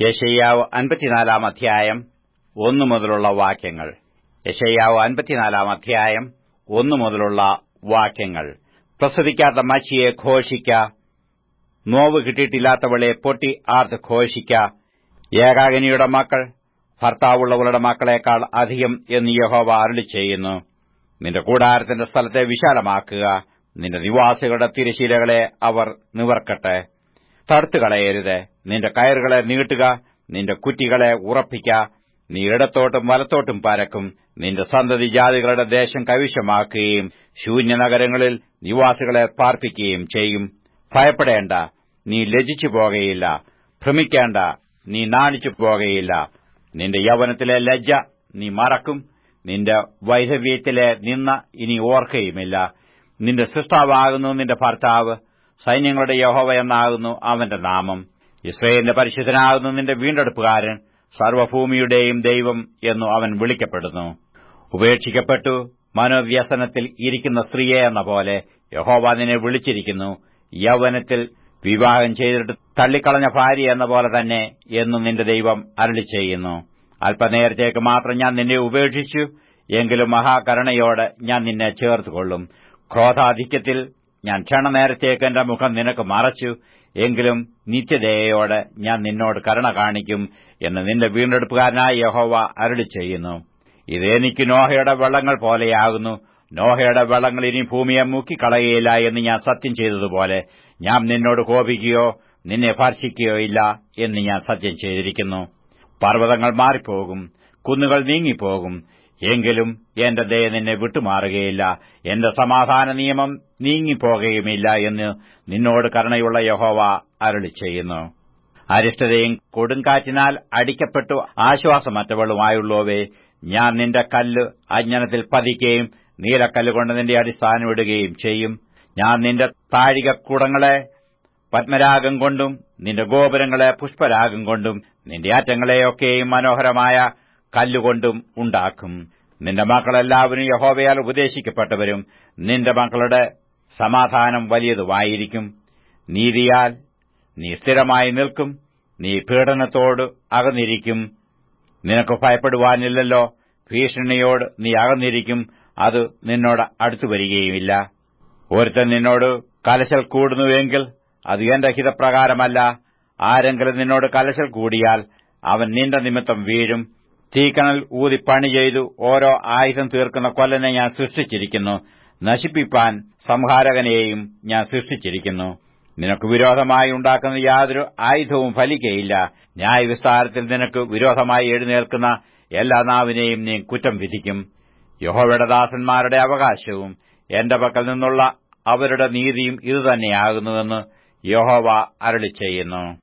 യശയ്യാവ് അൻപത്തിനാലാം അധ്യായം ഒന്നു മുതലുള്ള വാക്യങ്ങൾ യശയ്യാവ് അൻപത്തിനാലാം അധ്യായം ഒന്നു മുതലുള്ള വാക്യങ്ങൾ പ്രസവിക്കാത്ത മച്ചിയെ ഘോഷിക്ക നോവ് കിട്ടിയിട്ടില്ലാത്തവളെ പൊട്ടി ആർത്ത് ഘോഷിക്ക ഏകാഗനിയുടെ മക്കൾ ഭർത്താവുള്ളവളുടെ മക്കളെക്കാൾ അധികം എന്ന് യഹോവ അരുളി ചെയ്യുന്നു നിന്റെ കൂടാരത്തിന്റെ സ്ഥലത്തെ വിശാലമാക്കുക നിന്റെ നിവാസികളുടെ തിരശീലകളെ അവർ നിവർക്കട്ടെ തടുത്തുകളയരുത് നിന്റെ കയറുകളെ നീട്ടുക നിന്റെ കുറ്റികളെ ഉറപ്പിക്ക നീ ഇടത്തോട്ടും വലത്തോട്ടും പരക്കും നിന്റെ സന്തതി ജാതികളുടെ ദേശം കൈവശമാക്കുകയും ശൂന്യനഗരങ്ങളിൽ നിവാസികളെ പാർപ്പിക്കുകയും ചെയ്യും ഭയപ്പെടേണ്ട നീ ലജിച്ചു പോകയില്ല ഭ്രമിക്കേണ്ട നീ നാണിച്ചു പോകയില്ല നിന്റെ യൗവനത്തിലെ ലജ്ജ നീ മറക്കും നിന്റെ വൈധവ്യത്തിലെ നിന്ന ഇനി ഓർക്കയുമില്ല നിന്റെ സൃഷ്ടാവാകുന്നു നിന്റെ ഭർത്താവ് സൈന്യങ്ങളുടെ യഹോവ എന്നാകുന്നു അവന്റെ നാമം ഇസ്രയേലിന്റെ പരിശുദ്ധനാകുന്നു നിന്റെ വീണ്ടെടുപ്പുകാരൻ സർവഭൂമിയുടെയും ദൈവം എന്നു അവൻ വിളിക്കപ്പെടുന്നു ഉപേക്ഷിക്കപ്പെട്ടു മനോവ്യസനത്തിൽ ഇരിക്കുന്ന സ്ത്രീയെ എന്ന പോലെ യഹോവ നിന്നെ വിളിച്ചിരിക്കുന്നു യൗവനത്തിൽ വിവാഹം ചെയ്തിട്ട് തള്ളിക്കളഞ്ഞ ഭാര്യ എന്ന പോലെ തന്നെ എന്നു നിന്റെ ദൈവം അരളി ചെയ്യുന്നു അല്പനേരത്തേക്ക് മാത്രം ഞാൻ നിന്നെ ഉപേക്ഷിച്ചു എങ്കിലും മഹാകരുണയോടെ ഞാൻ നിന്നെ ചേർത്തുകൊള്ളും ക്രോധാധിക്യത്തിൽ ഞാൻ ക്ഷണനേരത്തേക്ക് എന്റെ മുഖം നിനക്ക് മറച്ചു എങ്കിലും നിത്യദയോടെ ഞാൻ നിന്നോട് കരുണ കാണിക്കും എന്ന് നിന്റെ വീണ്ടെടുപ്പുകാരനായ യഹോവ അരളി ചെയ്യുന്നു ഇത് എനിക്ക് നോഹയുടെ വെള്ളങ്ങൾ പോലെയാകുന്നു നോഹയുടെ വെള്ളങ്ങൾ ഇനി ഭൂമിയെ മുക്കിക്കളയുകയില്ല എന്ന് ഞാൻ സത്യം ചെയ്തതുപോലെ ഞാൻ നിന്നോട് കോപിക്കുകയോ നിന്നെ ഭർഷിക്കുകയോ ഇല്ല എന്ന് ഞാൻ സത്യം ചെയ്തിരിക്കുന്നു പർവ്വതങ്ങൾ മാറിപ്പോകും കുന്നുകൾ നീങ്ങിപ്പോകും എങ്കിലും എന്റെ ദയ നിന്നെ വിട്ടുമാറുകയില്ല എന്റെ സമാധാന നിയമം നീങ്ങിപ്പോകുകയുമില്ല എന്ന് നിന്നോട് കരുണയുള്ള യഹോവ അരുളി ചെയ്യുന്നു അരിഷ്ടതയും കൊടുങ്കാറ്റിനാൽ അടിക്കപ്പെട്ടു ആശ്വാസമറ്റവളുമായുള്ളവേ ഞാൻ നിന്റെ കല്ല് അജ്ഞാനത്തിൽ പതിക്കുകയും നീലക്കല്ലുകൊണ്ട് നിന്റെ അടിസ്ഥാനം ഇടുകയും ചെയ്യും ഞാൻ നിന്റെ താഴികക്കുടങ്ങളെ പത്മരാഗം കൊണ്ടും നിന്റെ ഗോപുരങ്ങളെ പുഷ്പരാഗം കൊണ്ടും നിന്റെ ആറ്റങ്ങളെയൊക്കെയും മനോഹരമായ കല്ലുകൊണ്ടും ഉണ്ടാക്കും നിന്റെ മക്കളെല്ലാവരും യഹോവയാൽ ഉപദേശിക്കപ്പെട്ടവരും നിന്റെ മക്കളുടെ സമാധാനം വലിയതുമായിരിക്കും നീതിയാൽ നീ സ്ഥിരമായി നിൽക്കും നീ പീഡനത്തോട് അകന്നിരിക്കും നിനക്ക് ഭയപ്പെടുവാനില്ലല്ലോ ഭീഷണിയോട് നീ അകന്നിരിക്കും അത് നിന്നോട് അടുത്തു വരികയുമില്ല ഒരുത്തൻ നിന്നോട് കലശൽ കൂടുന്നുവെങ്കിൽ അത് എന്റെ ഹിതപ്രകാരമല്ല ആരെങ്കിലും നിന്നോട് കലശൽ കൂടിയാൽ അവൻ നിന്റെ നിമിത്തം വീഴും തീക്കണൽ ഊതി പണി ചെയ്തു ഓരോ ആയുധം തീർക്കുന്ന കൊല്ലനെ ഞാൻ സൃഷ്ടിച്ചിരിക്കുന്നു നശിപ്പിപ്പാൻ സംഹാരകനെയും ഞാൻ സൃഷ്ടിച്ചിരിക്കുന്നു നിനക്ക് വിരോധമായി ഉണ്ടാക്കുന്ന യാതൊരു ആയുധവും ഫലിക്കയില്ല ന്യായവിസ്താരത്തിൽ നിനക്ക് വിരോധമായി എഴുന്നേൽക്കുന്ന എല്ലാ നാവിനെയും നീ കുറ്റം വിധിക്കും യഹോവയുടെ ദാസന്മാരുടെ അവകാശവും എന്റെ പക്കൽ നിന്നുള്ള അവരുടെ നീതിയും ഇതുതന്നെയാകുന്നുവെന്ന് യഹോവ അരളി ചെയ്യുന്നു